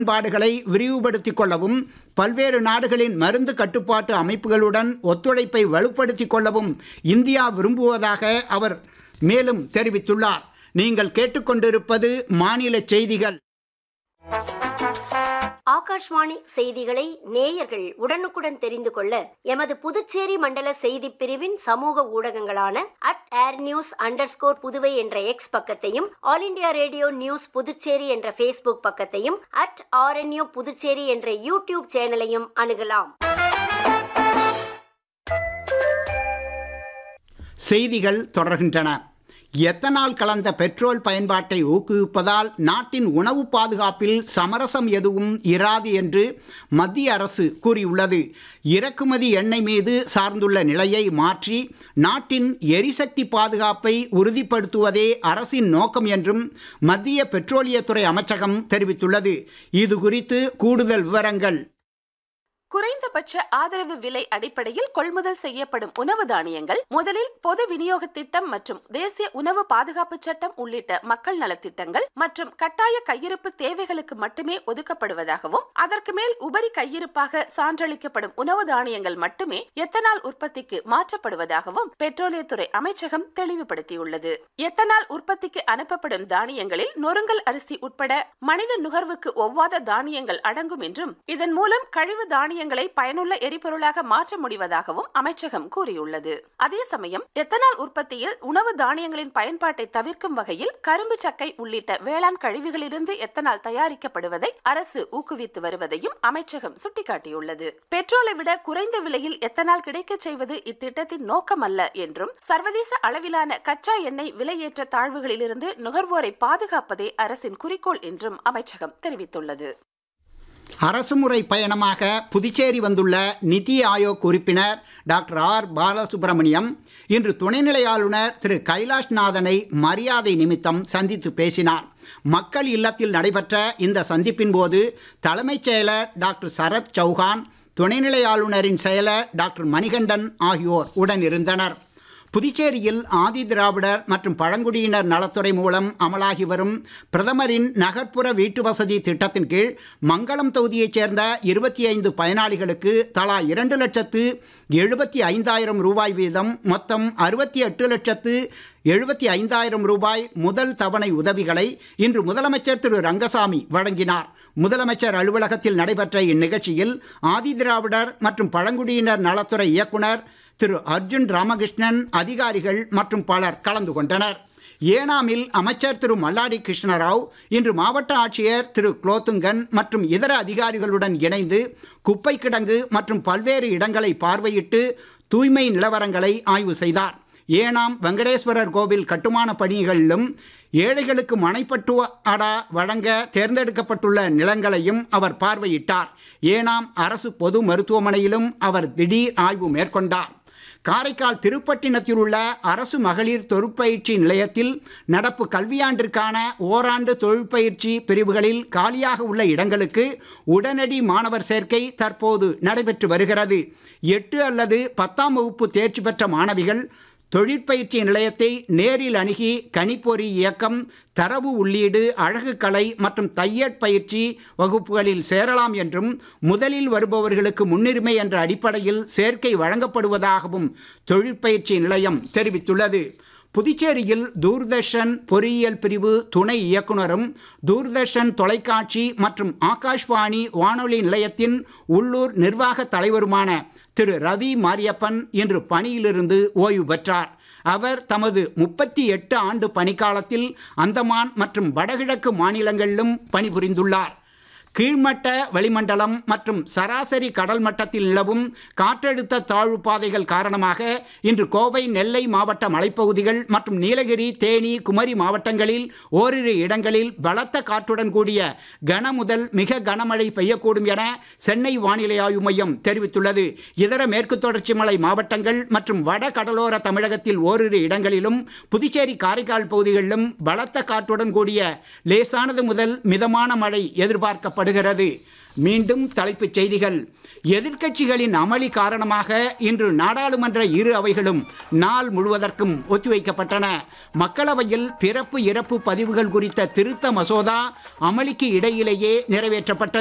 பயன்பாடுகளை விரிவுபடுத்திக் கொள்ளவும் பல்வேறு நாடுகளின் மருந்து கட்டுப்பாட்டு அமைப்புகளுடன் ஒத்துழைப்பை வலுப்படுத்திக் கொள்ளவும் இந்தியா விரும்புவதாக அவர் மேலும் தெரிவித்துள்ளார் நீங்கள் கேட்டுக்கொண்டிருப்பது மாநில செய்திகள் ஆகாஷ்வாணி செய்திகளை நேயர்கள் உடனுக்குடன் தெரிந்து கொள்ள எமது புதுச்சேரி மண்டல செய்திப் பிரிவின் சமூக ஊடகங்களான at air news under Puduvai என்ற எக்ஸ் பக்கத்தையும் All India Radio News Puducherry என்ற ஃபேஸ்புக் பக்கத்தையும் அட் ஆர்என்யூ புதுச்சேரி என்ற யூடியூப் சேனலையும் அணுகலாம் செய்திகள் தொடர்கின்றன எத்தனால் கலந்த பெட்ரோல் பயன்பாட்டை ஊக்குவிப்பதால் நாட்டின் உணவு பாதுகாப்பில் சமரசம் எதுவும் இராது என்று மத்திய அரசு கூறியுள்ளது இறக்குமதி எண்ணெய் மீது சார்ந்துள்ள நிலையை மாற்றி நாட்டின் எரிசக்தி பாதுகாப்பை உறுதிப்படுத்துவதே அரசின் நோக்கம் என்றும் மத்திய பெட்ரோலியத்துறை அமைச்சகம் தெரிவித்துள்ளது இது குறித்து கூடுதல் விவரங்கள் குறைந்தபட்ச ஆதரவு விலை அடிப்படையில் கொள்முதல் செய்யப்படும் உணவு தானியங்கள் முதலில் பொது விநியோக திட்டம் மற்றும் தேசிய உணவு பாதுகாப்பு சட்டம் உள்ளிட்ட மக்கள் நலத்திட்டங்கள் மற்றும் கட்டாய கையிருப்பு தேவைகளுக்கு மட்டுமே ஒதுக்கப்படுவதாகவும் அதற்கு மேல் உபரி கையிருப்பாக சான்றளிக்கப்படும் உணவு தானியங்கள் மட்டுமே எத்தனால் உற்பத்திக்கு மாற்றப்படுவதாகவும் பெட்ரோலியத்துறை அமைச்சகம் தெளிவுபடுத்தியுள்ளது எத்தனால் உற்பத்திக்கு அனுப்பப்படும் தானியங்களில் நொறுங்கல் அரிசி உட்பட மனித நுகர்வுக்கு ஒவ்வாத தானியங்கள் அடங்கும் என்றும் இதன் மூலம் கழிவு தானிய தானியங்களை பயனுள்ள எரிபொருளாக மாற்ற முடிவதாகவும் அமைச்சகம் கூறியுள்ளது அதே சமயம் எத்தனால் உற்பத்தியில் உணவு தானியங்களின் பயன்பாட்டை தவிர்க்கும் வகையில் கரும்பு சக்கை உள்ளிட்ட வேளாண் கழிவுகளிலிருந்து எத்தனால் தயாரிக்கப்படுவதை அரசு ஊக்குவித்து வருவதையும் அமைச்சகம் சுட்டிக்காட்டியுள்ளது பெட்ரோலை விட குறைந்த விலையில் எத்தனால் கிடைக்கச் செய்வது இத்திட்டத்தின் நோக்கமல்ல என்றும் சர்வதேச அளவிலான கச்சா எண்ணெய் விலையேற்ற தாழ்வுகளிலிருந்து நுகர்வோரை பாதுகாப்பதே அரசின் குறிக்கோள் என்றும் அமைச்சகம் தெரிவித்துள்ளது அரசுமுறை பயணமாக புதுச்சேரி வந்துள்ள நிதி ஆயோக் உறுப்பினர் டாக்டர் ஆர் பாலசுப்ரமணியம் இன்று துணைநிலை ஆளுநர் திரு கைலாஷ்நாதனை மரியாதை நிமித்தம் சந்தித்து பேசினார் மக்கள் இல்லத்தில் நடைபெற்ற இந்த சந்திப்பின் போது தலைமைச் செயலர் டாக்டர் சரத் சௌஹான் துணைநிலை ஆளுநரின் செயலர் டாக்டர் மணிகண்டன் ஆகியோர் உடன் இருந்தனர் புதுச்சேரியில் ஆதி திராவிடர் மற்றும் பழங்குடியினர் நலத்துறை மூலம் அமலாகி வரும் பிரதமரின் நகர்ப்புற வீட்டு வசதி திட்டத்தின் கீழ் மங்களம் தொகுதியைச் சேர்ந்த இருபத்தி ஐந்து பயனாளிகளுக்கு தலா இரண்டு லட்சத்து எழுபத்தி ஐந்தாயிரம் ரூபாய் வீதம் மொத்தம் அறுபத்தி எட்டு லட்சத்து எழுபத்தி ஐந்தாயிரம் ரூபாய் முதல் தவணை உதவிகளை இன்று முதலமைச்சர் திரு ரங்கசாமி வழங்கினார் முதலமைச்சர் அலுவலகத்தில் நடைபெற்ற இந்நிகழ்ச்சியில் ஆதிதிராவிடர் மற்றும் பழங்குடியினர் நலத்துறை இயக்குனர் திரு அர்ஜுன் ராமகிருஷ்ணன் அதிகாரிகள் மற்றும் பலர் கலந்து கொண்டனர் ஏனாமில் அமைச்சர் திரு மல்லாடி கிருஷ்ணராவ் இன்று மாவட்ட ஆட்சியர் திரு குலோத்துங்கன் மற்றும் இதர அதிகாரிகளுடன் இணைந்து குப்பை கிடங்கு மற்றும் பல்வேறு இடங்களை பார்வையிட்டு தூய்மை நிலவரங்களை ஆய்வு செய்தார் ஏனாம் வெங்கடேஸ்வரர் கோவில் கட்டுமான பணிகளிலும் ஏழைகளுக்கு மனைப்பட்டு அடா வழங்க தேர்ந்தெடுக்கப்பட்டுள்ள நிலங்களையும் அவர் பார்வையிட்டார் ஏனாம் அரசு பொது மருத்துவமனையிலும் அவர் திடீர் ஆய்வு மேற்கொண்டார் காரைக்கால் திருப்பட்டினத்தில் உள்ள அரசு மகளிர் தொழிற்பயிற்சி நிலையத்தில் நடப்பு கல்வியாண்டிற்கான ஓராண்டு தொழிற்பயிற்சி பிரிவுகளில் காலியாக உள்ள இடங்களுக்கு உடனடி மாணவர் சேர்க்கை தற்போது நடைபெற்று வருகிறது எட்டு அல்லது பத்தாம் வகுப்பு தேர்ச்சி பெற்ற மாணவிகள் தொழிற்பயிற்சி நிலையத்தை நேரில் அணுகி கணிப்பொறி இயக்கம் தரவு உள்ளீடு அழகு கலை மற்றும் தையற் பயிற்சி வகுப்புகளில் சேரலாம் என்றும் முதலில் வருபவர்களுக்கு முன்னுரிமை என்ற அடிப்படையில் சேர்க்கை வழங்கப்படுவதாகவும் தொழிற்பயிற்சி நிலையம் தெரிவித்துள்ளது புதுச்சேரியில் தூர்தர்ஷன் பொறியியல் பிரிவு துணை இயக்குனரும் தூர்தர்ஷன் தொலைக்காட்சி மற்றும் ஆகாஷ்வாணி வானொலி நிலையத்தின் உள்ளூர் நிர்வாக தலைவருமான திரு ரவி மாரியப்பன் இன்று பணியிலிருந்து ஓய்வு பெற்றார் அவர் தமது முப்பத்தி எட்டு ஆண்டு பணிக்காலத்தில் அந்தமான் மற்றும் வடகிழக்கு மாநிலங்களிலும் பணிபுரிந்துள்ளார் கீழ்மட்ட வளிமண்டலம் மற்றும் சராசரி கடல் மட்டத்தில் நிலவும் காற்றழுத்த தாழ்வு பாதைகள் காரணமாக இன்று கோவை நெல்லை மாவட்ட மலைப்பகுதிகள் மற்றும் நீலகிரி தேனி குமரி மாவட்டங்களில் ஓரிரு இடங்களில் பலத்த காற்றுடன் கூடிய கன முதல் மிக கனமழை பெய்யக்கூடும் என சென்னை வானிலை ஆய்வு மையம் தெரிவித்துள்ளது இதர மேற்கு தொடர்ச்சி மலை மாவட்டங்கள் மற்றும் வட கடலோர தமிழகத்தில் ஓரிரு இடங்களிலும் புதுச்சேரி காரைக்கால் பகுதிகளிலும் பலத்த காற்றுடன் கூடிய லேசானது முதல் மிதமான மழை எதிர்பார்க்கப்படும் கொண்டாடப்படுகிறது மீண்டும் தலைப்புச் செய்திகள் எதிர்க்கட்சிகளின் அமளி காரணமாக இன்று நாடாளுமன்ற இரு அவைகளும் நாள் முழுவதற்கும் ஒத்திவைக்கப்பட்டன மக்களவையில் பிறப்பு இறப்பு பதிவுகள் குறித்த திருத்த மசோதா அமளிக்கு இடையிலேயே நிறைவேற்றப்பட்டது